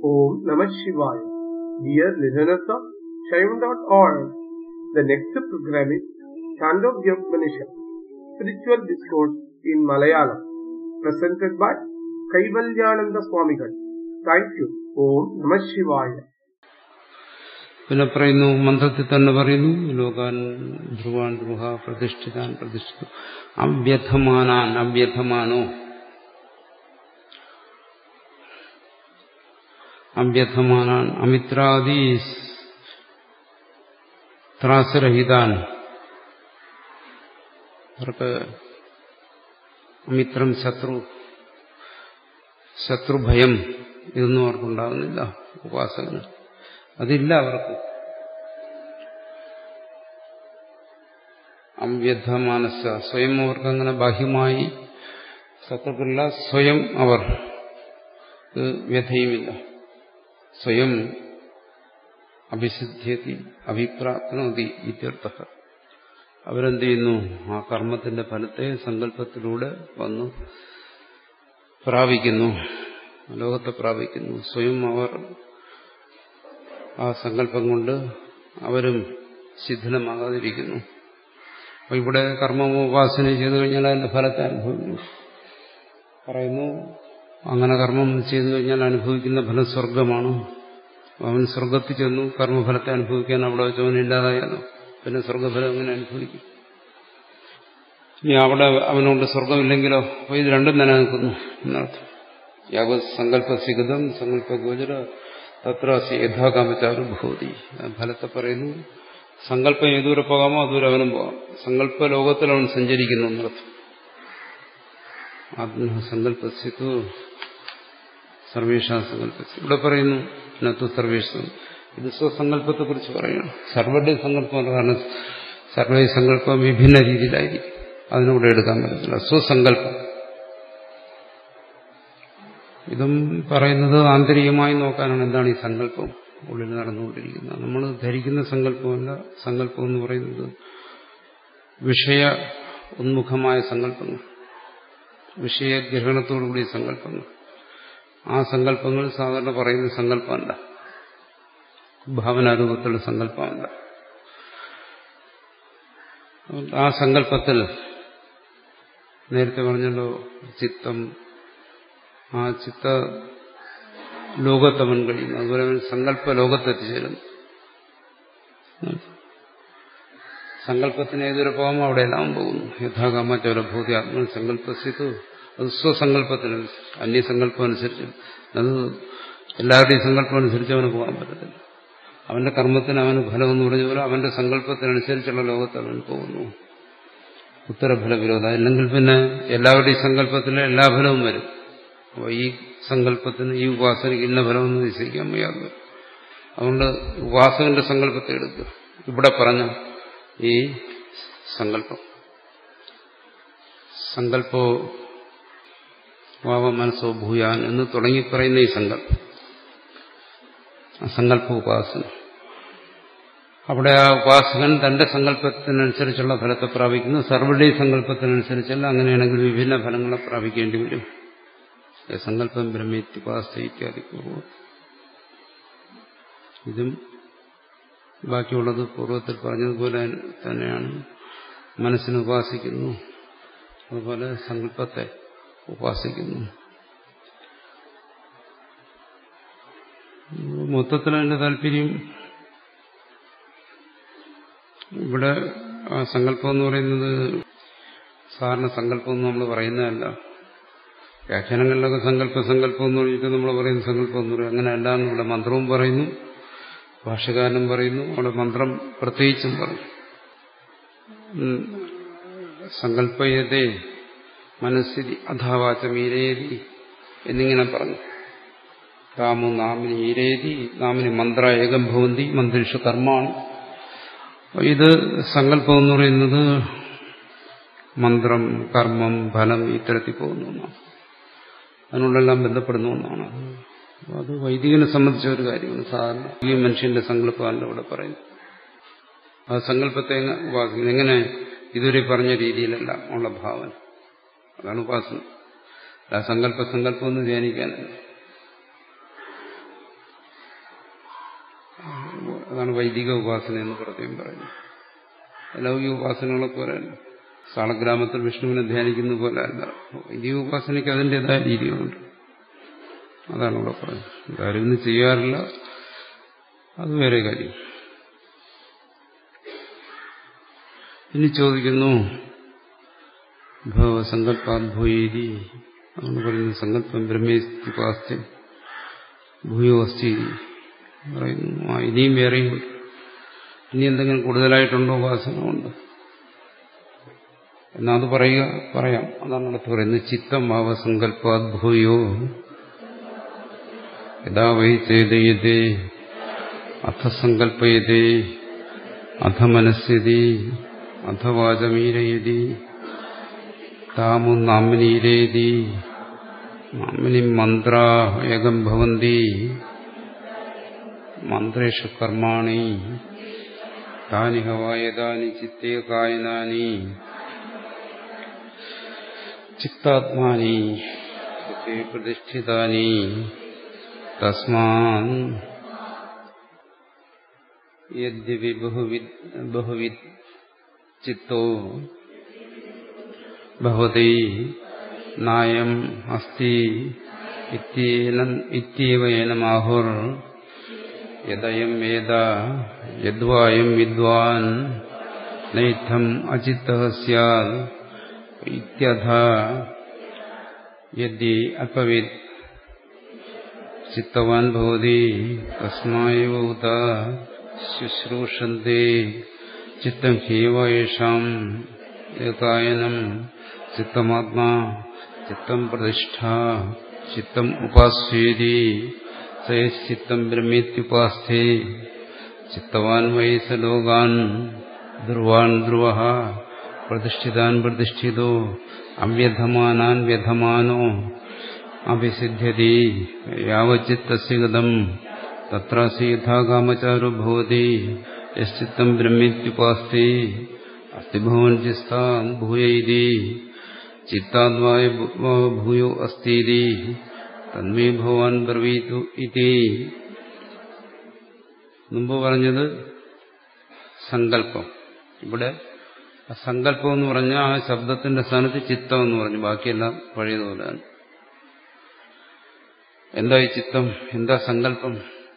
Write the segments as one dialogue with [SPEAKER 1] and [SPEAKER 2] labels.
[SPEAKER 1] Om Namah Shivaya. Dear listeners of Shaivan.org, the next program is Chandogya Spiritual Discourse in Malayalam, presented by Kaivalyananda Swamigal. Thank you. Om Namah Shivaya.
[SPEAKER 2] പിന്നെ പറയുന്നു മന്ത്രത്തിൽ തന്നെ പറയുന്നു ലോകാൻ ധ്രുവാൻ ധ്രുവ പ്രതിഷ്ഠിതാൻ പ്രതിഷ്ഠിതു അവ്യഥമാനാൻ അവ്യഥമാനോ അവ്യഥമാനാൻ അമിത്രാദി ത്രാസരഹിതാൻ അവർക്ക് അമിത്രം ശത്രു ശത്രുഭയം ഇതൊന്നും അവർക്കുണ്ടാകുന്നില്ല ഉപാസകന് അതില്ല അവർക്ക് അവ്യഥമാനസ സ്വയം അവർക്ക് അങ്ങനെ ബാഹ്യമായി ശത്രുക്കളില്ല സ്വയം അവർ വ്യഥയുമില്ല സ്വയം അഭിസിദ്ധ്യതി അഭിപ്രാപ്നോതി ഇത്യർത്ഥ അവരെന്ത് ചെയ്യുന്നു ആ കർമ്മത്തിന്റെ ഫലത്തെ സങ്കല്പത്തിലൂടെ വന്നു പ്രാപിക്കുന്നു ലോകത്തെ പ്രാപിക്കുന്നു സ്വയം അവർ ആ സങ്കല്പം കൊണ്ട് അവരും ശിഥിലമാകാതിരിക്കുന്നു അപ്പൊ ഇവിടെ കർമ്മോപാസന ചെയ്തു കഴിഞ്ഞാൽ അതിന്റെ ഫലത്തെ അനുഭവിക്കുന്നു പറയുന്നു അങ്ങനെ കർമ്മം ചെയ്തു കഴിഞ്ഞാൽ അനുഭവിക്കുന്ന ഫലം സ്വർഗമാണ് അവൻ സ്വർഗത്തിൽ ചെന്നു കർമ്മഫലത്തെ അനുഭവിക്കാൻ അവിടെ വെച്ചവനില്ലാതായാലോ പിന്നെ സ്വർഗഫലം എങ്ങനെ അനുഭവിക്കും ഇനി അവിടെ അവനുകൊണ്ട് സ്വർഗമില്ലെങ്കിലോ അപ്പോൾ ഇത് രണ്ടും നിലനിൽക്കുന്നു എന്നർത്ഥം യാവത് സങ്കല്പസിഗതം സങ്കല്പഗോചര തത്ര യഥാകാമച്ചാരും ഭൂതി ഫലത്തെ പറയുന്നു സങ്കല്പം ഏതുവരെ പോകാമോ അതുവരെ അവനും പോകാം സങ്കല്പ ലോകത്തിൽ അവൻ സഞ്ചരിക്കുന്നു എന്നർത്ഥം ആത്മസങ്കല്പസ്യത്തു സർവേഷ സങ്കല്പസ് ഇവിടെ പറയുന്നു നത്തു സർവേഷം ഇത് സ്വസങ്കല്പത്തെക്കുറിച്ച് പറയുന്നു സർവരുടെ സങ്കല്പം കാരണം സർവേ സങ്കല്പം വിഭിന്ന രീതിയിലായിരിക്കും അതിനൂടെ എടുക്കാൻ പറ്റത്തില്ല സ്വസങ്കല്പം ഇതും പറയുന്നത് ആന്തരികമായി നോക്കാനാണ് എന്താണ് ഈ സങ്കല്പം ഉള്ളിൽ നടന്നുകൊണ്ടിരിക്കുന്നത് നമ്മൾ ധരിക്കുന്ന സങ്കല്പമല്ല സങ്കല്പം എന്ന് പറയുന്നത് വിഷയ ഉന്മുഖമായ സങ്കല്പങ്ങൾ വിഷയഗ്രഹണത്തോടുകൂടിയ സങ്കല്പങ്ങൾ ആ സങ്കല്പങ്ങൾ സാധാരണ പറയുന്ന സങ്കല്പമല്ല ഭാവനാരൂപത്തിലുള്ള സങ്കല്പമല്ല ആ സങ്കല്പത്തിൽ നേരത്തെ പറഞ്ഞല്ലോ ചിത്തം ആ ചിത്ത ലോകത്തവൻ കഴിയുന്നു അതുപോലെ അവൻ സങ്കല്പ ലോകത്തെത്തിച്ചേരുന്നു സങ്കല്പത്തിന് ഏതൊരു പോകാമോ അവിടെയെല്ലാം പോകുന്നു യഥാകാമ ചോരഭൂതി ആത്മ സങ്കല്പസിത്തു അത് സ്വസങ്കല്പത്തിന് അന്യസങ്കല്പം അനുസരിച്ച് അത് എല്ലാവരുടെയും സങ്കല്പം അനുസരിച്ച് അവന് പോകാൻ പറ്റത്തില്ല അവന്റെ കർമ്മത്തിന് അവന് ഫലമെന്ന് പറഞ്ഞ പോലെ അവന്റെ സങ്കല്പത്തിനനുസരിച്ചുള്ള ലോകത്ത് അവൻ പോകുന്നു ഉത്തരഫല വിരോധം അല്ലെങ്കിൽ പിന്നെ എല്ലാവരുടെയും സങ്കല്പത്തിൽ എല്ലാ ഫലവും വരും അപ്പോൾ ഈ സങ്കല്പത്തിന് ഈ ഉപാസനയ്ക്ക് ഇന്ന ഫലമൊന്നും നിശ്ചയിക്കാൻ വയ്യാതെ അതുകൊണ്ട് ഉപാസകന്റെ സങ്കല്പത്തെ എടുക്കുക ഇവിടെ പറഞ്ഞ ഈ സങ്കല്പം സങ്കല്പോ വാവ മനസ്സോ ഭൂയാൻ എന്ന് തുടങ്ങി പറയുന്ന ഈ സങ്കല്പം സങ്കല്പ ഉപാസന അവിടെ ആ ഉപാസകൻ തന്റെ സങ്കല്പത്തിനനുസരിച്ചുള്ള ഫലത്തെ പ്രാപിക്കുന്നു സർവരുടെയും സങ്കല്പത്തിനനുസരിച്ചല്ല അങ്ങനെയാണെങ്കിൽ വിഭിന്ന ഫലങ്ങളെ പ്രാപിക്കേണ്ടി വരും സങ്കല്പം ബ്രഹ്മേത്യുപാസ ഇത്യാദി പൂർവ്വം ഇതും ബാക്കിയുള്ളത് പൂർവ്വത്തിൽ പറഞ്ഞതുപോലെ തന്നെയാണ് മനസ്സിനെ ഉപാസിക്കുന്നു അതുപോലെ സങ്കല്പത്തെ ഉപാസിക്കുന്നു മൊത്തത്തിൽ അതിന്റെ താല്പര്യം ഇവിടെ ആ സങ്കല്പം എന്ന് പറയുന്നത് സാധാരണ സങ്കല്പം എന്ന് നമ്മൾ പറയുന്നതല്ല വ്യാഖ്യാനങ്ങളിലൊക്കെ സങ്കല്പ സങ്കല്പം എന്ന് പറഞ്ഞിട്ട് നമ്മൾ പറയുന്ന സങ്കല്പം എന്ന് പറയും അങ്ങനെയല്ല എന്ന് ഇവിടെ മന്ത്രവും പറയുന്നു ഭാഷകാരനും പറയുന്നു അവിടെ മന്ത്രം പ്രത്യേകിച്ചും പറയും സങ്കല്പയതേ മനസ്സിരി അഥാവാചമീരേതി എന്നിങ്ങനെ പറഞ്ഞു രാമു നാമിനി ഈരേതി നാമിനി മന്ത്ര ഏകം ഭവന്തി മന്ത്രിഷു കർമ്മാണ് ഇത് സങ്കല്പം എന്ന് പറയുന്നത് മന്ത്രം കർമ്മം ഫലം ഇത്തരത്തിൽ പോകുന്ന ഒന്നാണ് അതിനോടെല്ലാം ബന്ധപ്പെടുന്ന ഒന്നാണ് അത് വൈദികനെ സംബന്ധിച്ച ഒരു കാര്യമാണ് സാധാരണ ഈ മനുഷ്യന്റെ സങ്കല്പമല്ല ഇവിടെ പറയുന്നത് ആ സങ്കല്പത്തെ ഉപാസിക്കുന്നത് എങ്ങനെ ഇതുവരെ പറഞ്ഞ രീതിയിലല്ല ഉള്ള ഭാവന അതാണ് ഉപാസന ആ സങ്കല്പ സങ്കല്പം ഒന്ന് ധ്യാനിക്കാനല്ല അതാണ് വൈദിക ഉപാസന എന്ന് പ്രത്യേകം പറയുന്നത് ലൗകിക ഉപാസനകളെ പോലെ സാളഗ്രാമത്തിൽ വിഷ്ണുവിനെ ധ്യാനിക്കുന്ന പോലെ അല്ല വൈദിക ഉപാസനയ്ക്ക് അതിൻ്റെതായ രീതികളുണ്ട് അതാണ് ഇവിടെ പറയുന്നത് ഇതാരും ഇന്ന് ചെയ്യാറില്ല അത് വേറെ കാര്യം ഇനി ചോദിക്കുന്നു ഭവസങ്കല്പാദ്ഭൂരി അതാണ് പറയുന്നത് സങ്കല്പം ബ്രഹ്മേസ്തിപാസ്തി ഭൂയോ അസ്ഥി പറയുന്നു ആ ഇനിയും വേറെയും ഇനി എന്തെങ്കിലും കൂടുതലായിട്ടുണ്ടോ ഉപാസന ഉണ്ട് എന്നാ അത് പറയുക പറയാം അതാണ് അടുത്ത് പറയുന്നത് ചിത്തം ഭാവസങ്കല്പാദ്ഭൂയോ യഥാ വൈ ചേതയതേ അഥ സങ്കല്പയതേ അഥ മനസ്യതി അഥ വാചമീരയതി താമു നാമിനീരേതി നാമിനി മന്ത്ര ഏകം ഭവന്തി മന്ത്രേഷു കർമാണി താനി ഹവായതാനി ചിത്തേ കായനാനി ചിത്താത്മാനി ചിത്തേ പ്രതിഷ്ഠിതാനി തസ്മാൻ യദ്യപി ബഹുവിദ് ബഹുവിദ് ചിത്തോ ഭവതി നായം അസ്തി ഇത്യവ ഏനമാഹുർ യദയം വേദ യദ്വായം വിദ്വാൻ നൈത്തം അചിത്ത സ്യാത് ഇത്യഥ യദ്യ അല്പവിദ് ചിത്തവാൻ ഭവതി തസ്മായൂത ശുശ്രൂഷന്തി ചിത്തം ഹീവ യേഷാം ഏകായനം ചിത്തമാത്മാ ചിത്തം പ്രതിഷ്ഠ ചിത്തം ഉപാസ്യേതി സയശ്ചിത്തം ബ്രഹ്മേത്യുപാസ്ഥേ ചിത്തവാൻ വൈ സ ലോകാൻ ധ്രുവാൻ ധ്രുവ പ്രതിഷ്ഠിതാൻ പ്രതിഷ്ഠിതോ അവ്യധമാനാൻ വ്യധമാനോ അഭിസിദ്ധ്യതി യാവച്ചിത്തസ്യ ഗതം തത്ര സീഥാകാമചാരോ ഭവതി യശ്ചിത്തം ബ്രഹ്മേത്യുപാസ്തി അസ്തി ഭവൻ ചിസ്താൻ ഭൂയൈതി ചിത്താദ്വായ ഭൂയോ അസ്തീതി തന്മേ ഭവാൻ ബ്രവീതു ഇതി മുമ്പ് പറഞ്ഞത് സങ്കല്പം ഇവിടെ സങ്കല്പം എന്ന് പറഞ്ഞാൽ ആ ശബ്ദത്തിന്റെ സ്ഥാനത്ത് ചിത്തം എന്ന് പറഞ്ഞു ബാക്കിയെല്ലാം പഴയതുപോലെയാണ് എന്താ ഈ ചിത്തം എന്താ സങ്കല്പം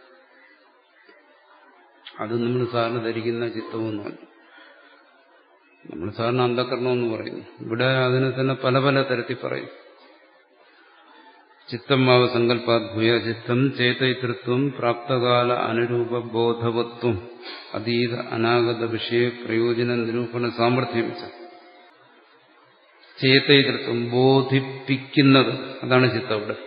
[SPEAKER 2] അത് നമ്മൾ സാറിന് ധരിക്കുന്ന ചിത്തമെന്ന് പറഞ്ഞു നമ്മൾ സാറിന് അന്ധകരണം എന്ന് പറയുന്നു ഇവിടെ അതിനെ തന്നെ പല പല തരത്തിൽ പറയും ചിത്തം മാവ സങ്കല്പാദ്ഭൂയ ചിത്തം ചേതൈതൃത്വം പ്രാപ്തകാല അനുരൂപ ബോധവത്വം അതീത അനാഗത വിഷയ പ്രയോജന നിരൂപണ സാമർഥ്യം ചേതൈതൃത്വം ബോധിപ്പിക്കുന്നത് അതാണ് ചിത്തം ഇവിടെ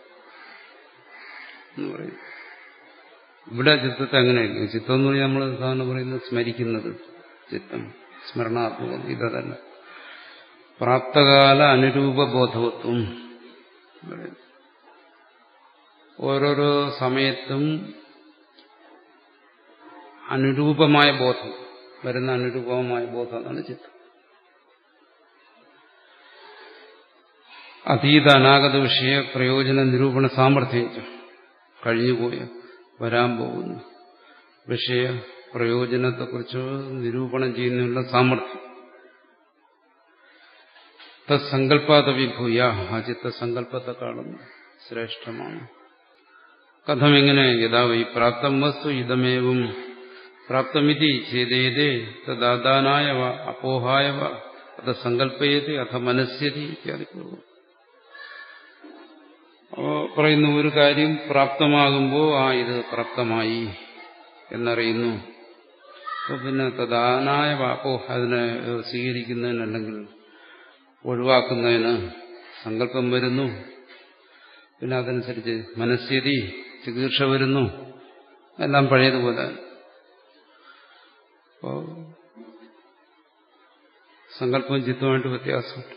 [SPEAKER 2] എന്ന് പറയും ഇവിടെ ചിത്തത്തെ അങ്ങനെയായിരിക്കും ചിത്തം എന്ന് പറഞ്ഞാൽ നമ്മൾ സാധാരണ പറയുന്നത് സ്മരിക്കുന്നത് ചിത്തം സ്മരണാത്മകം ഇതല്ല പ്രാപ്തകാല അനുരൂപ ബോധവത്വം ഓരോരോ സമയത്തും അനുരൂപമായ ബോധം വരുന്ന അനുരൂപമായ ബോധം അതാണ് ചിത്തം അതീത അനാഗത വിഷയ പ്രയോജന നിരൂപണ സാമർഥ്യം കഴിഞ്ഞുപോയ വരാൻ പോകുന്നു വിഷയ പ്രയോജനത്തെക്കുറിച്ച് നിരൂപണം ചെയ്യുന്നതിനുള്ള സാമർഥ്യം തത്സങ്കല്പാത വിഭൂയ ആ ചിത്തസങ്കല്പത്തെക്കാളും ശ്രേഷ്ഠമാണ് കഥം എങ്ങനെ യഥാ വൈ പ്രാപ്തം വസ്തു ഇതമേവും പ്രാപ്തമിതി ചെയ്തേതേ തദാദാനായ വ അപോഹായ വ അത് സങ്കല്പയതി അഥ മനസ്യതി ഇത്യാദി പൂർവ്വം പറയുന്നു ഒരു കാര്യം പ്രാപ്തമാകുമ്പോൾ ആ ഇത് പ്രാപ്തമായി എന്നറിയുന്നു അപ്പോൾ പിന്നെ തദാനായ വാപ്പോ അതിനെ സ്വീകരിക്കുന്നതിന് അല്ലെങ്കിൽ ഒഴിവാക്കുന്നതിന് സങ്കല്പം വരുന്നു പിന്നെ അതനുസരിച്ച് മനസ്യതി ചികിത്സ വരുന്നു എല്ലാം പഴയതുപോലെ അപ്പോൾ സങ്കല്പവും ചിത്തമായിട്ട് വ്യത്യാസമുണ്ട്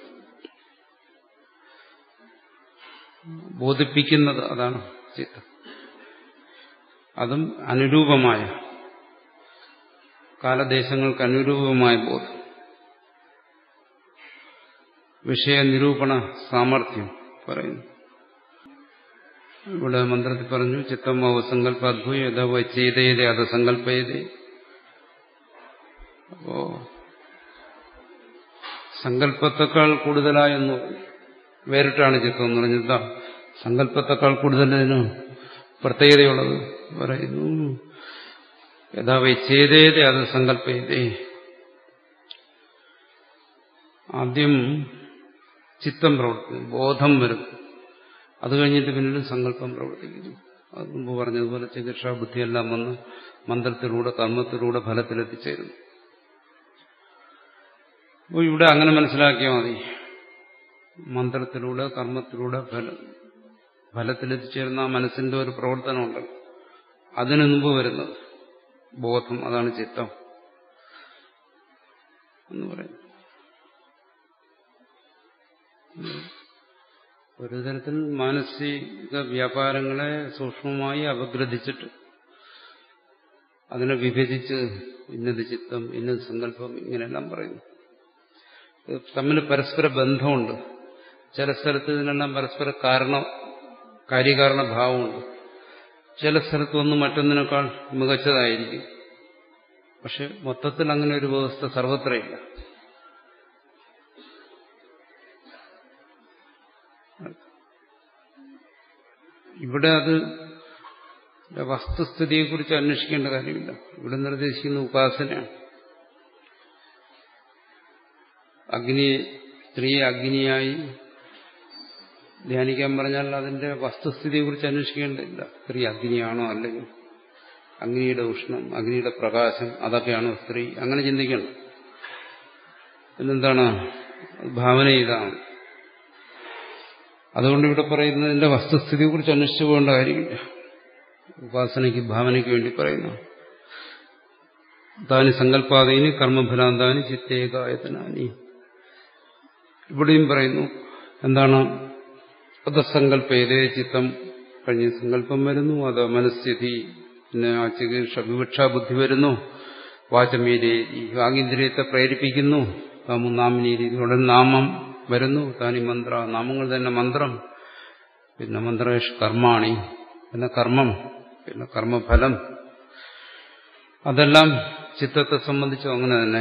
[SPEAKER 2] ബോധിപ്പിക്കുന്നത് അതാണ് ചിത്തം അതും അനുരൂപമായ കാലദേശങ്ങൾക്ക് അനുരൂപമായ ബോധം വിഷയനിരൂപണ സാമർഥ്യം പറയുന്നു ഇവിടെ മന്ത്രത്തിൽ പറഞ്ഞു ചിത്തം അവസങ്കല്പാദ്ഭുയ യഥാ ചെയ്തേതേ അത് സങ്കല്പയതേ അപ്പോ സങ്കല്പത്തെക്കാൾ കൂടുതലായെന്ന് വേറിട്ടാണ് ചിത്തം എന്ന് പറഞ്ഞത് സങ്കല്പത്തെക്കാൾ കൂടുതലതിന് പ്രത്യേകതയുള്ളത് പറയുന്നു യഥാ ചെയ്തേതേ അത് സങ്കല്പയതേ ആദ്യം ചിത്തം പ്രവർത്തിക്കുന്നു ബോധം വരും അത് കഴിഞ്ഞിട്ട് പിന്നീട് സങ്കല്പം പ്രവർത്തിക്കുന്നു അത് മുമ്പ് പറഞ്ഞതുപോലെ ചികിത്സാ ബുദ്ധിയെല്ലാം വന്ന് മന്ത്രത്തിലൂടെ കർമ്മത്തിലൂടെ ഫലത്തിലെത്തിച്ചേരുന്നു അപ്പോൾ ഇവിടെ അങ്ങനെ മനസ്സിലാക്കിയാൽ മതി മന്ത്രത്തിലൂടെ കർമ്മത്തിലൂടെ ഫലം ഫലത്തിലെത്തിച്ചേരുന്ന ആ മനസ്സിന്റെ ഒരു പ്രവർത്തനമുണ്ട് അതിനു മുമ്പ് വരുന്നത് ബോധം അതാണ് ചിത്തം എന്ന് പറയുന്നത് ഒരു തരത്തിൽ മാനസിക വ്യാപാരങ്ങളെ സൂക്ഷ്മമായി അപഗ്രഥിച്ചിട്ട് അതിനെ വിഭജിച്ച് ഇന്നത് ചിത്തം ഇന്നത് സങ്കല്പം ഇങ്ങനെയെല്ലാം പറയുന്നു തമ്മിൽ പരസ്പര ബന്ധമുണ്ട് ചില സ്ഥലത്ത് ഇതിനെല്ലാം പരസ്പര കാരണം കാര്യകാരണ ഭാവമുണ്ട് ചില സ്ഥലത്ത് ഒന്ന് മറ്റൊന്നിനേക്കാൾ മികച്ചതായിരിക്കും പക്ഷെ മൊത്തത്തിൽ അങ്ങനെ ഒരു വ്യവസ്ഥ സർവത്രയില്ല ഇവിടെ അത് വസ്തുസ്ഥിതിയെക്കുറിച്ച് അന്വേഷിക്കേണ്ട കാര്യമില്ല ഇവിടെ നിർദ്ദേശിക്കുന്ന ഉപാസനയാണ് അഗ്നി സ്ത്രീയെ അഗ്നിയായി ധ്യാനിക്കാൻ പറഞ്ഞാൽ അതിന്റെ വസ്തുസ്ഥിതിയെക്കുറിച്ച് അന്വേഷിക്കേണ്ടതില്ല സ്ത്രീ അഗ്നിയാണോ അല്ലെങ്കിൽ അഗ്നിയുടെ ഉഷ്ണം അഗ്നിയുടെ പ്രകാശം അതൊക്കെയാണോ സ്ത്രീ അങ്ങനെ ചിന്തിക്കണം പിന്നെന്താണ് ഭാവന ഇതാണ് അതുകൊണ്ട് ഇവിടെ പറയുന്നതിന്റെ വസ്തുസ്ഥിതിയെക്കുറിച്ച് അന്വേഷിച്ചു പോകേണ്ട കാര്യമില്ല ഉപാസനയ്ക്ക് ഭാവനയ്ക്ക് വേണ്ടി പറയുന്നു താനി സങ്കല്പാതീനി കർമ്മഫലാന്താനി ചിത്തേകായതനാനി ഇവിടെയും പറയുന്നു എന്താണ് പദസങ്കല്പേതേ ചിത്തം കഴിഞ്ഞ സങ്കല്പം വരുന്നു അത് മനസ്ഥിതി പിന്നെ ആ ചികിത്സ വിവക്ഷാ ബുദ്ധി വരുന്നു വാചമീരി വാഗീന്ദ്രിയത്തെ പ്രേരിപ്പിക്കുന്നു നാമിനീരി ഉടൻ നാമം വരുന്നു താനി മന്ത്ര നാമങ്ങൾ തന്നെ മന്ത്രം പിന്നെ മന്ത്രേഷ് കർമാണി പിന്നെ കർമ്മം പിന്നെ കർമ്മഫലം അതെല്ലാം ചിത്തത്തെ സംബന്ധിച്ചും അങ്ങനെ തന്നെ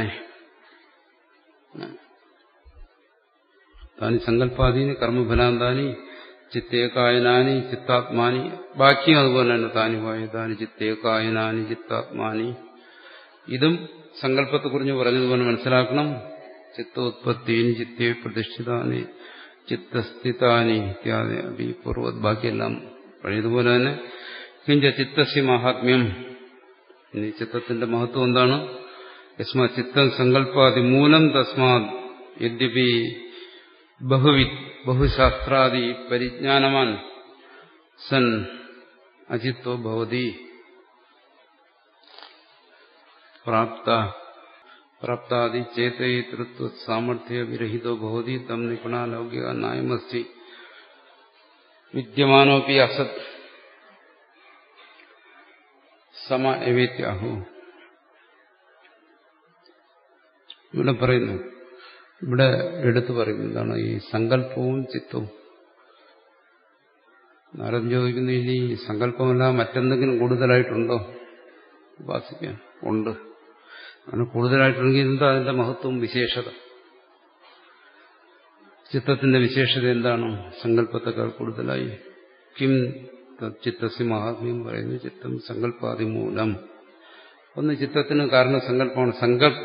[SPEAKER 2] താനി സങ്കല്പാദീനി കർമ്മഫലാന്താനി ചിത്തേകായനാനി ചിത്താത്മാനി ബാക്കിയും അതുപോലെ തന്നെ താനി വായതാനി ചിത്തേകായനാനി ചിത്താത്മാനി ഇതും സങ്കല്പത്തെക്കുറിച്ച് പറഞ്ഞതുപോലെ മനസ്സിലാക്കണം ചിത്തോത്പത്തിയും ചിത്തേ പ്രതിഷ്ഠിതാനി ചിത്തസ്ഥിതാനി ഇത്യാദി അഭി പൂർവ്വത് ബാക്കിയെല്ലാം പഴയതുപോലെ തന്നെ കിഞ്ച ചിത്തസ്യ മഹാത്മ്യം ഇനി ചിത്തത്തിന്റെ മഹത്വം എന്താണ് യസ്മാ ചിത്തം സങ്കല്പാതി മൂലം തസ്മാത് യദ്യപി ബഹുവി ബഹുശാസ്ത്രാദി പരിജ്ഞാനവാൻ സൻ അജിത്വ ഭവതി പ്രാപ്ത പ്രാപ്താദി ചേതയിതൃത്വ സാമർഥ്യ വിരഹിതോ ഭവതി തം നിപുണ ലൗകിക നായമസ്തി വിദ്യമാനോപി അസത് സമ എവേത്യാഹു ഇവിടെ പറയുന്നു ഇവിടെ എടുത്തു പറയുന്നു എന്താണ് ഈ സങ്കല്പവും ചിത്തവും നാരദൻ ചോദിക്കുന്നു ഇനി സങ്കല്പമല്ല മറ്റെന്തെങ്കിലും കൂടുതലായിട്ടുണ്ടോ ഉപാസിക്കാൻ ഉണ്ട് അങ്ങനെ കൂടുതലായിട്ടുണ്ടെങ്കിൽ എന്താ അതിന്റെ മഹത്വം വിശേഷത ചിത്തത്തിന്റെ വിശേഷത എന്താണ് സങ്കല്പത്തെക്കാൾ കൂടുതലായി കിം ചിത്തസി മഹാത്മ്യം പറയുന്നു ചിത്തം സങ്കല്പാതി മൂലം ഒന്ന് ചിത്തത്തിന് കാരണം സങ്കല്പമാണ് സങ്കല്പ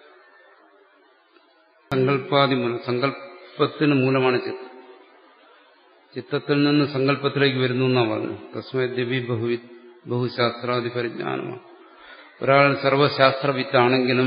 [SPEAKER 2] സങ്കല്പാതി മൂലം സങ്കല്പത്തിന് മൂലമാണ് ചിത്തം ചിത്തത്തിൽ നിന്ന് സങ്കല്പത്തിലേക്ക് വരുന്നു എന്നാണ് പറഞ്ഞു തസ്മൈ ദിവി ബഹുവി ബഹുശാസ്ത്രാദി പരിജ്ഞാനമാണ് ഒരാൾ സർവശാസ്ത്രവിത്താണെങ്കിലും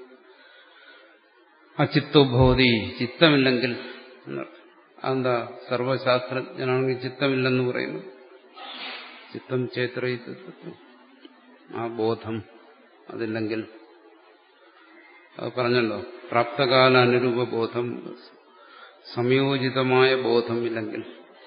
[SPEAKER 2] അചിത്തോഭവതി ചിത്തമില്ലെങ്കിൽ അതെന്താ സർവശാസ്ത്രജ്ഞനാണെങ്കിൽ ചിത്തമില്ലെന്ന് പറയുന്നു ചിത്തം ചേത്രയിത്വം ആ ബോധം അതില്ലെങ്കിൽ അത് പറഞ്ഞല്ലോ പ്രാപ്തകാല അനുരൂപ ബോധം സംയോജിതമായ ബോധം ഇല്ലെങ്കിൽ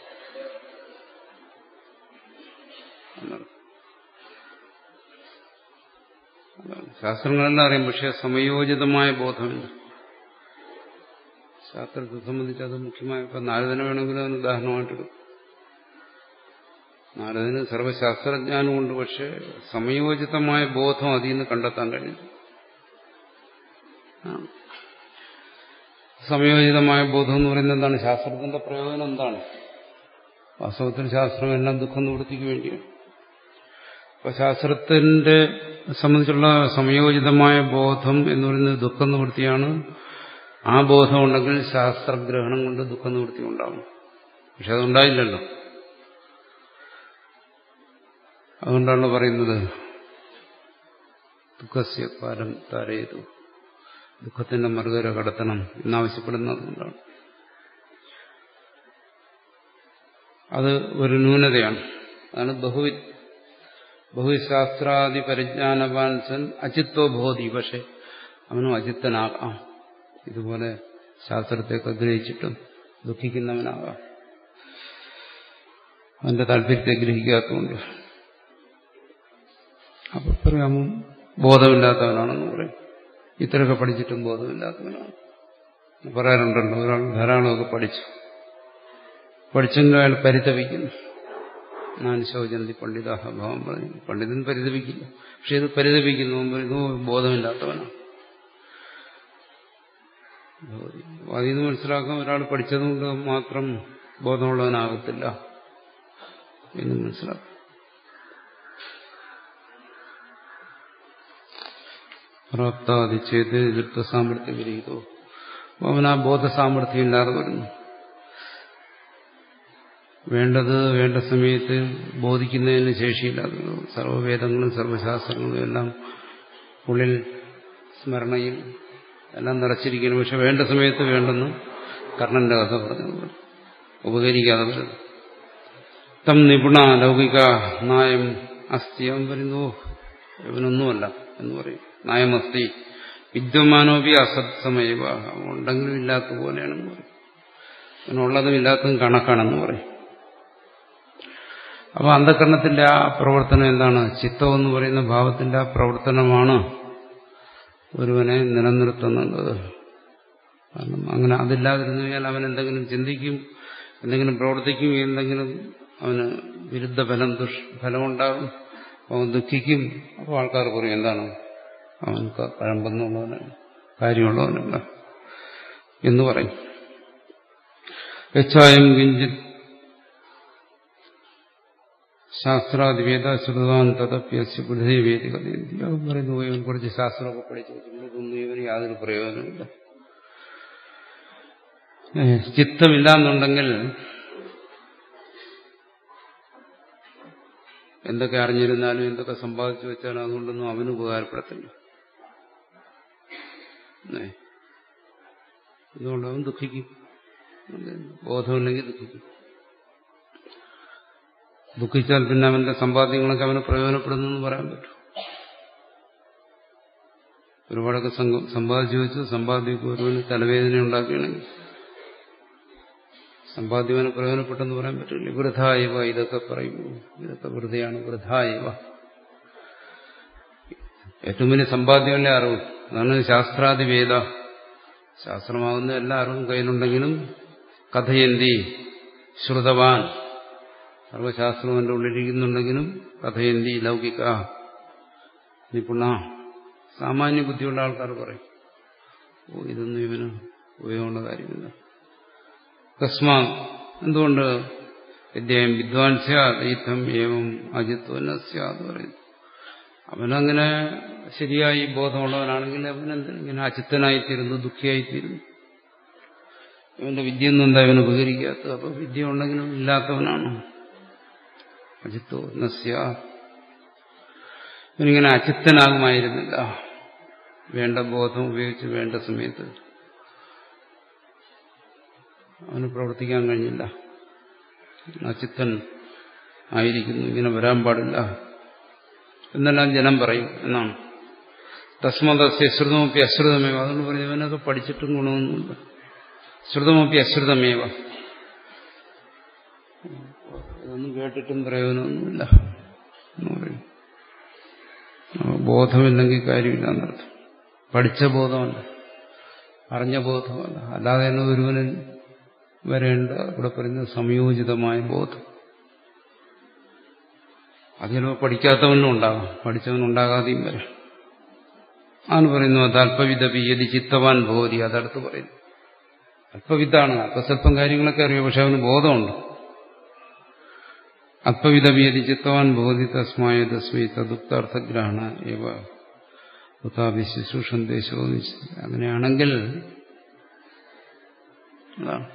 [SPEAKER 2] ശാസ്ത്രങ്ങളെല്ലാം അറിയാം പക്ഷെ സമയോചിതമായ ബോധമില്ല ശാസ്ത്രത്തെ സംബന്ധിച്ച് അത് മുഖ്യമായ ഇപ്പൊ നാരദന വേണമെങ്കിലും അതിന് ഉദാഹരണമായിട്ടെടുക്കും നാരദന് സർവശാസ്ത്രജ്ഞാനമുണ്ട് പക്ഷെ സമയോചിതമായ ബോധം അതിൽ നിന്ന് കണ്ടെത്താൻ കഴിഞ്ഞു സമയോചിതമായ ബോധം എന്ന് പറയുന്നത് എന്താണ് ശാസ്ത്രത്തിന്റെ പ്രയോജനം എന്താണ് വാസ്തവത്തിൽ ശാസ്ത്രം എല്ലാം ദുഃഖ നിവൃത്തിക്ക് വേണ്ടിയാണ് അപ്പൊ ശാസ്ത്രത്തിന്റെ സംബന്ധിച്ചുള്ള സമയോചിതമായ ബോധം എന്ന് പറയുന്നത് ദുഃഖ നിവൃത്തിയാണ് ആ ബോധം ഉണ്ടെങ്കിൽ ശാസ്ത്രഗ്രഹണം കൊണ്ട് ദുഃഖ നിവൃത്തി ഉണ്ടാവും പക്ഷെ അതുണ്ടായില്ലല്ലോ അതുകൊണ്ടാണ് പറയുന്നത് ദുഃഖസ്യ പാരം താരയതു ദുഃഖത്തിന്റെ മറുകര കടത്തണം എന്നാവശ്യപ്പെടുന്നത് അതുകൊണ്ടാണ് അത് ഒരു ന്യൂനതയാണ് അതാണ് ബഹുവി ബഹുശാസ്ത്രാദി പരിജ്ഞാനവാൻ സൻ അചിത്വ ബോധി പക്ഷെ അവനും അചിത്തനാകാം ഇതുപോലെ ശാസ്ത്രത്തെയൊക്കെ ഗ്രഹിച്ചിട്ടും ദുഃഖിക്കുന്നവനാകാം അവന്റെ താല്പര്യത്തെ ഗ്രഹിക്കാത്തതുകൊണ്ട് അപ്പൊ പറയാമോ ബോധമില്ലാത്തവനാണെന്ന് പറയും ഇത്രയൊക്കെ പഠിച്ചിട്ടും ബോധമില്ലാത്തവനാണ് പറയാറുണ്ടല്ലോ ഒരാൾ ധാരാളമൊക്കെ പഠിച്ചു പഠിച്ചെങ്കിലും അയാൾ പരിതപിക്കുന്നു ഞാൻ ശോചന്തി പണ്ഡിതാഹഭാവം പറഞ്ഞു പണ്ഡിതൻ പരിതപിക്കില്ല പക്ഷെ ഇത് പരിതപിക്കുന്നു ഇത് ബോധമില്ലാത്തവനാണ് അതിൽ നിന്ന് മനസ്സിലാക്കാൻ ഒരാൾ പഠിച്ചതുകൊണ്ട് മാത്രം ബോധമുള്ളവനാകത്തില്ല എന്ന് മനസ്സിലാക്കും പ്രാപ്താതി ചെയ്ത് എതിർത്ത സാമർഥ്യം വിരഹിതോ അവൻ ആ ബോധസാമർഥ്യം ഇല്ലാതെ വരുന്നു വേണ്ടത് വേണ്ട സമയത്ത് ബോധിക്കുന്നതിന് ശേഷിയില്ലാതെ സർവ്വവേദങ്ങളും സർവ്വശാസ്ത്രങ്ങളും എല്ലാം ഉള്ളിൽ സ്മരണയിൽ എല്ലാം നിറച്ചിരിക്കുന്നു പക്ഷെ വേണ്ട സമയത്ത് വേണ്ടെന്ന് കർണന്റെ കഥ പറഞ്ഞു ഉപകരിക്കാതെ വരുന്നു തം നിപുണ ലൗകിക നായം അസ്ഥി അവൻ പറയുന്നു ഇവനൊന്നുമല്ല എന്ന് പറയും നായമസ്തി വിദ്യമാനോപി അസത് സമയവ ഉണ്ടെങ്കിലും ഇല്ലാത്ത പോലെയാണെന്ന് പറയും അവനുള്ളതും ഇല്ലാത്തതും കണക്കാണെന്ന് പറയും അപ്പൊ അന്ധകരണത്തിന്റെ ആ പ്രവർത്തനം എന്താണ് ചിത്തം എന്ന് പറയുന്ന ഭാവത്തിന്റെ ആ പ്രവർത്തനമാണ് ഒരുവനെ നിലനിർത്തുന്നത് കാരണം അങ്ങനെ അതില്ലാതിരുന്നു കഴിഞ്ഞാൽ അവൻ എന്തെങ്കിലും ചിന്തിക്കും എന്തെങ്കിലും പ്രവർത്തിക്കും എന്തെങ്കിലും അവന് വിരുദ്ധ ഫലം ദുഷ്ഫലമുണ്ടാകും അവൻ ദുഃഖിക്കും അപ്പോൾ ആൾക്കാർ പറയും എന്താണ് അവൻക്ക് പഴമ്പെന്നുള്ളവനല്ല കാര്യമുള്ളവനല്ല എന്ന് പറയും യച്ഛായം കിഞ്ചിത് ശാസ്ത്രാദിവേദ ശ്രുതവാൻ തദപ്യസ്യ ബുദ്ധി വേദിക അവൻ പറയുന്നു ഇവൻ കുറച്ച് ശാസ്ത്രമൊക്കെ പഠിച്ചു വെച്ചിട്ടുണ്ട് ഇവന് യാതൊരു പ്രയോജനമില്ല ചിത്തമില്ല എന്നുണ്ടെങ്കിൽ എന്തൊക്കെ അറിഞ്ഞിരുന്നാലും എന്തൊക്കെ സമ്പാദിച്ചു വെച്ചാലും അതുകൊണ്ടൊന്നും അവന് ഉപകാരപ്പെടത്തില്ല അതുകൊണ്ട് അവൻ ദുഃഖിക്കും ബോധമില്ലെങ്കിൽ ദുഃഖിക്കും ദുഃഖിച്ചാൽ പിന്നെ അവന്റെ സമ്പാദ്യങ്ങളൊക്കെ അവന് പ്രയോജനപ്പെടുന്നു എന്ന് പറയാൻ പറ്റും ഒരുപാടൊക്കെ സമ്പാദിച്ചു വെച്ച് സമ്പാദ്യമൊക്കെ ഒരുവന് തലവേദന ഉണ്ടാക്കുകയാണെങ്കിൽ സമ്പാദ്യമന് പ്രയോജനപ്പെട്ടെന്ന് പറയാൻ പറ്റില്ല വൃഥായവ ഇതൊക്കെ പറയുന്നു ഇതൊക്കെ വെറുതെയാണ് വൃഥായവ ഏറ്റവും വലിയ സമ്പാദ്യമല്ലേ അറിവ് അതാണ് ശാസ്ത്രാദി വേദ ശാസ്ത്രമാകുന്ന എല്ലാ അറിവും കയ്യിലുണ്ടെങ്കിലും കഥയന്തി ശ്രുതവാൻ സർവശാസ്ത്രം എൻ്റെ ഉള്ളിലിരിക്കുന്നുണ്ടെങ്കിലും കഥയന്തി ലൗകിക നിപുണ സാമാന്യ ബുദ്ധിയുള്ള ആൾക്കാർ പറയും ഓ ഇതൊന്നും ഇവന് ഉപയോഗമുള്ള കാര്യമില്ല തസ്മാ എന്തുകൊണ്ട് വിദ്യം വിദ്വാൻ സ്യാദീർത്ഥം ഏവം അജിത്വന സ്യാദ് പറയുന്നു അവനങ്ങനെ ശരിയായി ബോധമുള്ളവനാണെങ്കിൽ അവനെന്ത് ഇങ്ങനെ അചിത്തനായിത്തീരുന്നു ദുഃഖിയായിത്തീരുന്നു ഇവന്റെ വിദ്യയൊന്നും എന്താ ഇവന് ഉപകരിക്കാത്തത് അപ്പൊ വിദ്യ ഉണ്ടെങ്കിലും ഇല്ലാത്തവനാണ് അജിത്തോ നസ്യ ഇവനിങ്ങനെ അചിത്തനാകുമായിരുന്നില്ല വേണ്ട ബോധം ഉപയോഗിച്ച് വേണ്ട സമയത്ത് അവന് പ്രവർത്തിക്കാൻ കഴിഞ്ഞില്ല അചിത്തൻ ആയിരിക്കുന്നു ഇങ്ങനെ വരാൻ പാടില്ല എന്നെല്ലാം ജനം പറയും എന്നാണ് തസ്മതസ്യ ശ്രുതമൊപ്പി അശ്രുതമേവ അതുകൊണ്ട് പറഞ്ഞു ഇവനൊക്കെ പഠിച്ചിട്ടും ഗുണമൊന്നുമില്ല ശ്രുതമൊപ്പി അശ്രുതമേവ ഇതൊന്നും കേട്ടിട്ടും പ്രയോജനമൊന്നുമില്ല എന്ന് പറയും ബോധമില്ലെങ്കിൽ കാര്യമില്ല എന്നർത്ഥം പഠിച്ച ബോധമല്ല അറിഞ്ഞ ബോധമല്ല അല്ലാതെ തന്നെ ഒരുവനിൽ വരേണ്ട ഇവിടെ പറയുന്നത് സംയോജിതമായ ബോധം അത് ചിലപ്പോൾ പഠിക്കാത്തവനും ഉണ്ടാകാം പഠിച്ചവനുണ്ടാകാതെയും വരാം ആണ് പറയുന്നു അത് അല്പവിധ യതി ചിത്തവാൻ ഭോതി അതടുത്ത് പറയുന്നു അല്പവിധാണ് അല്പസ്വല്പം കാര്യങ്ങളൊക്കെ അറിയാം പക്ഷെ അവന് ബോധമുണ്ട് അല്പവിധ ചിത്തവാൻ ബോധി തസ്മായ തസ്മൈ തദുക്താർത്ഥഗ്രഹണ ഏവ ഉത്താപി ശുശ്രൂഷൻ ദേശോ അങ്ങനെയാണെങ്കിൽ അതാണ്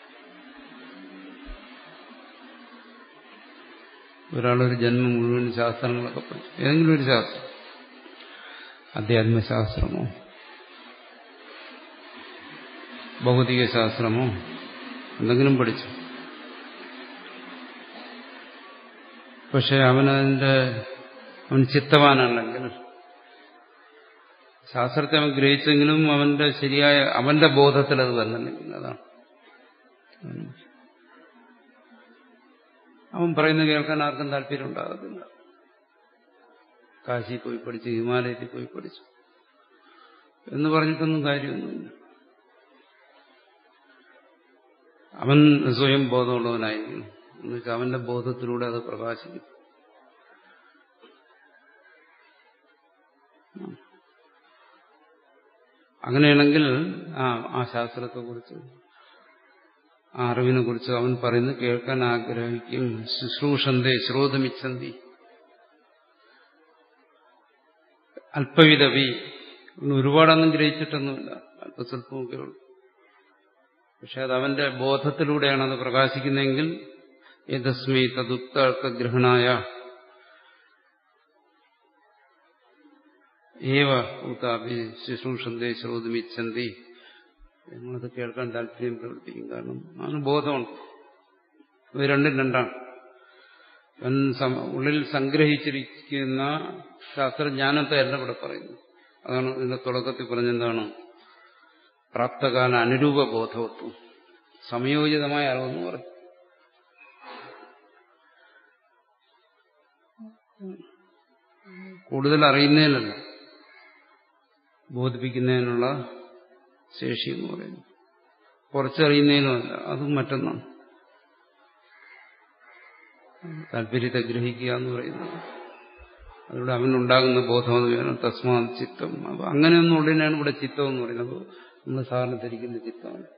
[SPEAKER 2] ഒരാളൊരു ജന്മം മുഴുവൻ ശാസ്ത്രങ്ങളൊക്കെ പഠിച്ചു ഏതെങ്കിലും ഒരു ശാസ്ത്രം അധ്യാത്മശാസ്ത്രമോ ഭൗതിക ശാസ്ത്രമോ എന്തെങ്കിലും പഠിച്ചു പക്ഷെ അവനതിന്റെ അവൻ ചിത്തവാനാണെങ്കിൽ ശാസ്ത്രത്തെ അവൻ ഗ്രഹിച്ചെങ്കിലും അവന്റെ ശരിയായ അവന്റെ ബോധത്തിൽ അത് വരുന്നില്ലെങ്കിൽ അതാണ് അവൻ പറയുന്നത് കേൾക്കാൻ ആർക്കും താല്പര്യം ഉണ്ടാകത്തില്ല കാശി പോയി പഠിച്ചു ഹിമാലയത്തിൽ പോയി പഠിച്ചു എന്ന് പറഞ്ഞിട്ടൊന്നും കാര്യമൊന്നുമില്ല അവൻ സ്വയം ബോധമുള്ളവനായിരിക്കും എന്നുവെച്ചാൽ അവന്റെ ബോധത്തിലൂടെ അത് പ്രകാശിക്കും അങ്ങനെയാണെങ്കിൽ ആ ആ ശാസ്ത്രത്തെക്കുറിച്ച് ആ അറിവിനെ കുറിച്ച് അവൻ പറയുന്നത് കേൾക്കാൻ ആഗ്രഹിക്കും ശുശ്രൂഷന്തേ ശ്രോതമിച്ചന്തി അല്പവിധവി ഒരുപാടൊന്നും ഗ്രഹിച്ചിട്ടൊന്നുമില്ല അല്പസ്വല്പമൊക്കെ ഉള്ളൂ പക്ഷെ അത് അവന്റെ ബോധത്തിലൂടെയാണ് അത് പ്രകാശിക്കുന്നതെങ്കിൽ യഥസ്മൈ തദുക്തഗ്രഹണായ ഏവ ഉത്താപി ശുശ്രൂഷന്തേ ശ്രോതമിച്ചന്തി ഞങ്ങളത് കേൾക്കാൻ താല്പര്യം പ്രവർത്തിക്കും കാരണം അവന് ബോധമുണ്ട് ഇത് രണ്ടും രണ്ടാണ് അവൻ ഉള്ളിൽ സംഗ്രഹിച്ചിരിക്കുന്ന ശാസ്ത്രജ്ഞാനത്തെ അല്ല ഇവിടെ പറയുന്നു അതാണ് ഇതിന്റെ തുടക്കത്തിൽ പറഞ്ഞെന്താണ് പ്രാപ്തകാല അനുരൂപ ബോധവത്വം സംയോജിതമായ അറിവെന്ന് പറഞ്ഞു കൂടുതൽ അറിയുന്നതിനല്ല ബോധിപ്പിക്കുന്നതിനുള്ള ശേഷി എന്ന് പറയുന്നു കുറച്ചറിയുന്നതിനുമല്ല അതും മറ്റൊന്നാണ് താല്പര്യത്തെ ഗ്രഹിക്കുക എന്ന് പറയുന്നത് അതിലൂടെ അവനുണ്ടാകുന്ന ബോധം എന്ന് പറയുന്നത് തസ്മാ ചിത്തം അപ്പൊ അങ്ങനെയൊന്നും ഉള്ളിനാണ് ഇവിടെ ചിത്തം എന്ന് പറയുന്നത് നമ്മൾ സാധാരണ ധരിക്കുന്ന ചിത്തമാണ്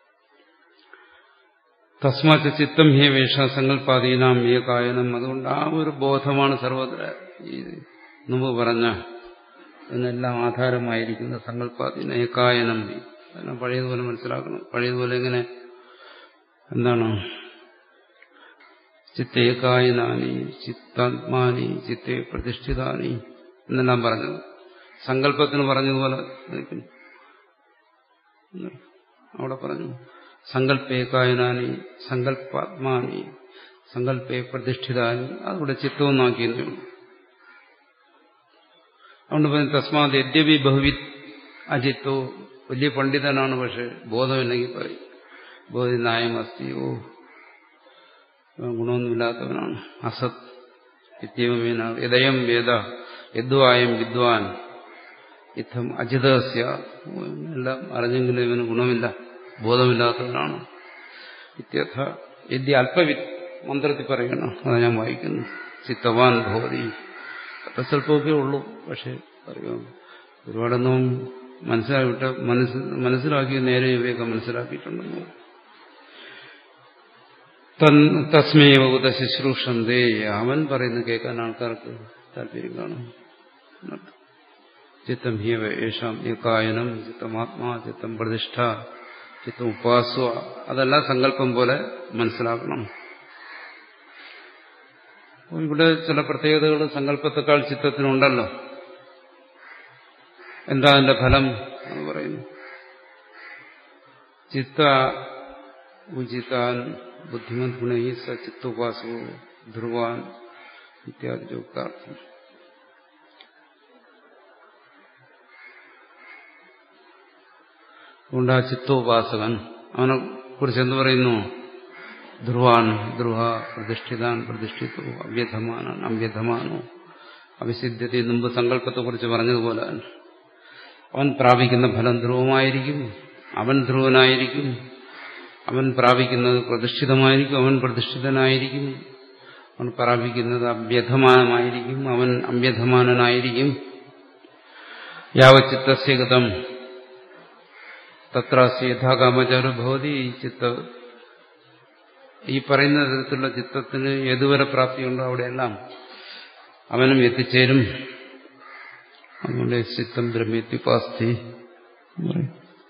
[SPEAKER 2] തസ്മാച്ച ചിത്തം ഹേ വേഷ സങ്കല്പാതീനാം ഏ കായനം അതുകൊണ്ട് ആ ഒരു ബോധമാണ് സർവത്ര ഈ മുമ്പ് പറഞ്ഞ എന്നെല്ലാം ആധാരമായിരിക്കുന്ന സങ്കല്പാതീന ഏകായനം അതെല്ലാം പഴയതുപോലെ മനസ്സിലാക്കണം പഴയതുപോലെ എങ്ങനെ എന്താണ് ചിത്തേകായനാനി ചിത്താത്മാനി ചിത്തേ പ്രതിഷ്ഠിതാനി എന്നെല്ലാം പറഞ്ഞത് സങ്കല്പത്തിന് പറഞ്ഞതുപോലെ അവിടെ പറഞ്ഞു സങ്കല്പേകായനാനി സങ്കല്പാത്മാനി സങ്കല്പേ പ്രതിഷ്ഠിതാനി അതിവിടെ ചിത്തമെന്നാക്കിയെന്നേ അതുകൊണ്ട് പറഞ്ഞു തസ്മാത് യദ്യപി ബഹുവി അജിത്തോ വലിയ പണ്ഡിതനാണ് പക്ഷെ ബോധമില്ലെങ്കിൽ പറയും ബോധി നായമസ്തി ഓ ഗുണമൊന്നുമില്ലാത്തവനാണ് അസത് നിത്യമേന യദയം വേദ യദ്വായം വിദ്വാൻ യുദ്ധം അജിതസ്യ എല്ലാം അറിഞ്ഞെങ്കിലും ഇവന് ഗുണമില്ല ബോധമില്ലാത്തവനാണ് ഇത്യർത്ഥ യദ്യ അല്പവി മന്ത്രത്തിൽ പറയണം അതാണ് ഞാൻ വായിക്കുന്നു ചിത്തവാൻ ഭവതി അത്ര സ്വല്പമൊക്കെ ഉള്ളൂ പക്ഷെ അറിയാം ഒരുപാടൊന്നും മനസ്സിലാക്കിയിട്ട് മനസ്സ് മനസ്സിലാക്കി നേരെ ഇവയൊക്കെ മനസ്സിലാക്കിയിട്ടുണ്ടെന്ന് തസ്മേവ ഉത ശുശ്രൂഷന്തേ അവൻ പറയുന്നത് കേൾക്കാൻ ആൾക്കാർക്ക് താല്പര്യം കാണും ചിത്തം ഹീവ യേശാം ഏകായനം ചിത്തമാത്മാ ചിത്തം പ്രതിഷ്ഠ ചിത്തം ഉപാസ്വ അതെല്ലാം സങ്കല്പം പോലെ മനസ്സിലാക്കണം ഇവിടെ ചില പ്രത്യേകതകൾ സങ്കല്പത്തെക്കാൾ ചിത്തത്തിനുണ്ടല്ലോ എന്താ അതിന്റെ ഫലം എന്ന് പറയുന്നു ചിത്ത ഉചിതാൻ ബുദ്ധിമൻ ഗുണൈ സ ചിത്തോപാസോ ധ്രുവാൻ ഇത്യാദി ചോക്താർത്ഥം അതുകൊണ്ട് ആ ചിത്തോപാസകൻ അവനെ കുറിച്ച് എന്ത് പറയുന്നു ധ്രുവാൻ ധ്രുവ പ്രതിഷ്ഠിതാൻ പ്രതിഷ്ഠിത്തു അവ്യധമാനാൻ അവ്യധമാനോ അവിസിദ്ധ്യത്തെ മുമ്പ് സങ്കല്പത്തെക്കുറിച്ച് പറഞ്ഞതുപോലെ അവൻ പ്രാപിക്കുന്ന ഫലം ധ്രുവമായിരിക്കും അവൻ ധ്രുവനായിരിക്കും അവൻ പ്രാപിക്കുന്നത് പ്രതിഷ്ഠിതമായിരിക്കും അവൻ പ്രതിഷ്ഠിതനായിരിക്കും അവൻ പ്രാപിക്കുന്നത് അവ്യധമാനമായിരിക്കും അവൻ അവ്യധമാനനായിരിക്കും യാവച്ചിത്തസ്യഗതം തത്രാസ്യ യഥാകാമചാരു ഭവതി ഈ ചിത്ത ഈ പറയുന്ന തരത്തിലുള്ള ചിത്തത്തിന് ഏതുവരെ പ്രാപ്തിയുണ്ടോ അവിടെയെല്ലാം അവനും എത്തിച്ചേരും അതുകൊണ്ട് ചിത്തം ബ്രഹ്മ്യത്യുപാസ്തി പറയും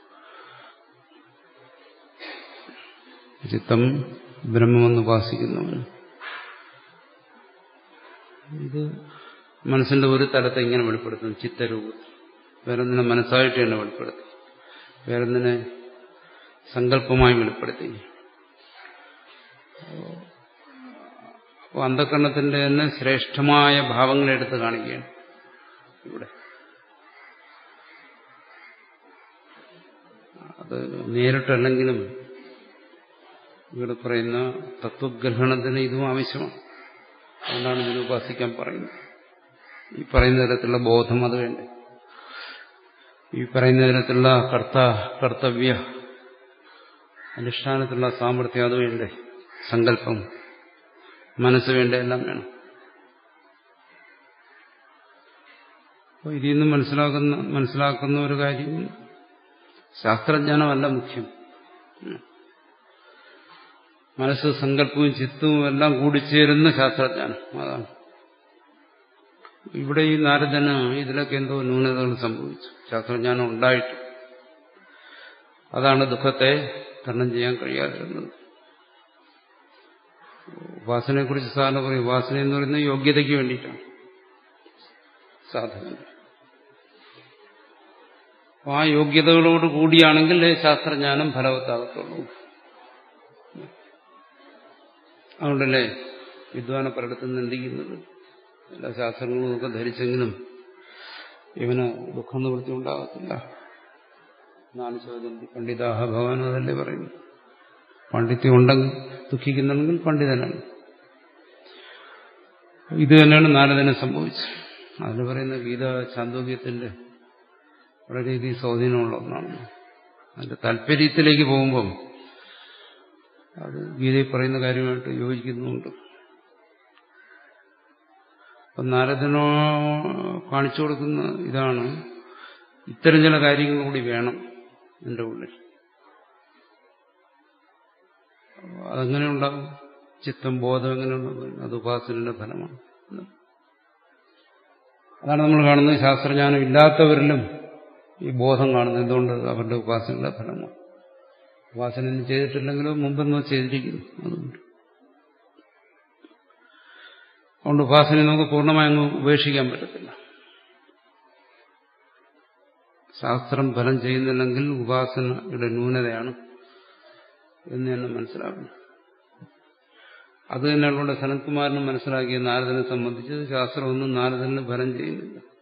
[SPEAKER 2] ചിത്തം ബ്രഹ്മമെന്ന് ഉപാസിക്കുന്നവന് ഇത് മനസ്സിന്റെ ഒരു തലത്തെ ഇങ്ങനെ വെളിപ്പെടുത്തുന്നു ചിത്തരൂപത്തിൽ വേറൊന്നിനെ മനസ്സായിട്ട് തന്നെ വെളിപ്പെടുത്തി വേറൊന്നിനെ സങ്കല്പമായി വെളിപ്പെടുത്തി അപ്പോൾ അന്ധകരണത്തിന്റെ തന്നെ ശ്രേഷ്ഠമായ ഭാവങ്ങളെ എടുത്ത് കാണിക്കുകയാണ് ഇവിടെ അത് നേരിട്ടല്ലെങ്കിലും ഇവിടെ പറയുന്ന തത്വഗ്രഹണത്തിന് ഇതും ആവശ്യമാണ് അതുകൊണ്ടാണ് ഇതിന് ഉപാസിക്കാൻ പറയുന്നത് ഈ പറയുന്ന തരത്തിലുള്ള ബോധം അത് വേണ്ടേ ഈ പറയുന്ന തരത്തിലുള്ള കർത്ത കർത്തവ്യ അനുഷ്ഠാനത്തിലുള്ള സാമർഥ്യം അത് വേണ്ടേ സങ്കല്പം മനസ്സ് വേണ്ട എല്ലാം വേണം അപ്പോൾ ഇതിൽ നിന്ന് മനസ്സിലാക്കുന്ന മനസ്സിലാക്കുന്ന ഒരു കാര്യം ശാസ്ത്രജ്ഞാനമല്ല മുഖ്യം മനസ്സ് സങ്കല്പവും ചിത്തവും എല്ലാം കൂടിച്ചേരുന്ന ശാസ്ത്രജ്ഞാനം അതാണ് ഇവിടെ ഈ നാരദന് ഇതിലൊക്കെ എന്തോ ന്യൂനതകൾ സംഭവിച്ചു ശാസ്ത്രജ്ഞാനം ഉണ്ടായിട്ട് അതാണ് ദുഃഖത്തെ തരണം ചെയ്യാൻ കഴിയാതിരുന്നത് ഉപാസനയെക്കുറിച്ച് സാറിന് പറയും ഉപാസന എന്ന് പറയുന്നത് യോഗ്യതയ്ക്ക് വേണ്ടിയിട്ടാണ് സാധന ആ യോഗ്യതകളോട് കൂടിയാണെങ്കിൽ ശാസ്ത്രജ്ഞാനം ഫലവത്താകത്തുള്ളൂ അതുകൊണ്ടല്ലേ വിദ്വാനെ പലയിടത്തും നിന്ദിക്കുന്നത് എല്ലാ ശാസ്ത്രങ്ങളും ഒക്കെ ധരിച്ചെങ്കിലും ഇവന് ദുഃഖം നിവൃത്തി ഉണ്ടാകത്തില്ല നാല് ചോദ്യം പണ്ഡിതാഹ ഭഗവാൻ അതല്ലേ പറയുന്നു പണ്ഡിത്യം ഉണ്ടെങ്കിൽ ദുഃഖിക്കുന്നുണ്ടെങ്കിൽ പണ്ഡിതനാണ് ഇത് തന്നെയാണ് നാരദനെ സംഭവിച്ചത് അതിന് പറയുന്ന ഗീത ചാന്തോക്യത്തിന്റെ വളരെയധികം സ്വാധീനമുള്ള ഒന്നാണ് അതിന്റെ താല്പര്യത്തിലേക്ക് പോകുമ്പം അത് ഗീതയിൽ പറയുന്ന കാര്യമായിട്ട് യോജിക്കുന്നുണ്ട് അപ്പം നാരദനോ കാണിച്ചു കൊടുക്കുന്ന ഇതാണ് ഇത്തരം ചില കാര്യങ്ങൾ കൂടി വേണം എൻ്റെ ഉള്ളിൽ അതെങ്ങനെ ഉണ്ടാകും ചിത്തം ബോധം എങ്ങനെ ഉണ്ടാകും അത് ഉപാസനയുടെ ഫലമാണ് അതാണ് നമ്മൾ കാണുന്നത് ശാസ്ത്രജ്ഞാനം ഇല്ലാത്തവരിലും ഈ ബോധം കാണുന്നത് എന്തുകൊണ്ട് അവരുടെ ഉപാസനയുടെ ഫലമാണ് ഉപാസന ചെയ്തിട്ടില്ലെങ്കിലും മുമ്പെന്നോ ചെയ്തിരിക്കുന്നു അതുകൊണ്ട് അതുകൊണ്ട് ഉപാസനയെ നമുക്ക് പൂർണ്ണമായി അങ്ങ് ഉപേക്ഷിക്കാൻ പറ്റത്തില്ല ശാസ്ത്രം ഫലം ചെയ്യുന്നില്ലെങ്കിൽ ഉപാസനയുടെ ന്യൂനതയാണ് എന്ന് തന്നെ മനസ്സിലാക്കണം അത് തന്നെയാണ് ഇവിടെ സനത്കുമാരനും മനസ്സിലാക്കിയ നാരദനെ സംബന്ധിച്ച് ശാസ്ത്രമൊന്നും നാരദന് ഫലം ചെയ്യുന്നില്ല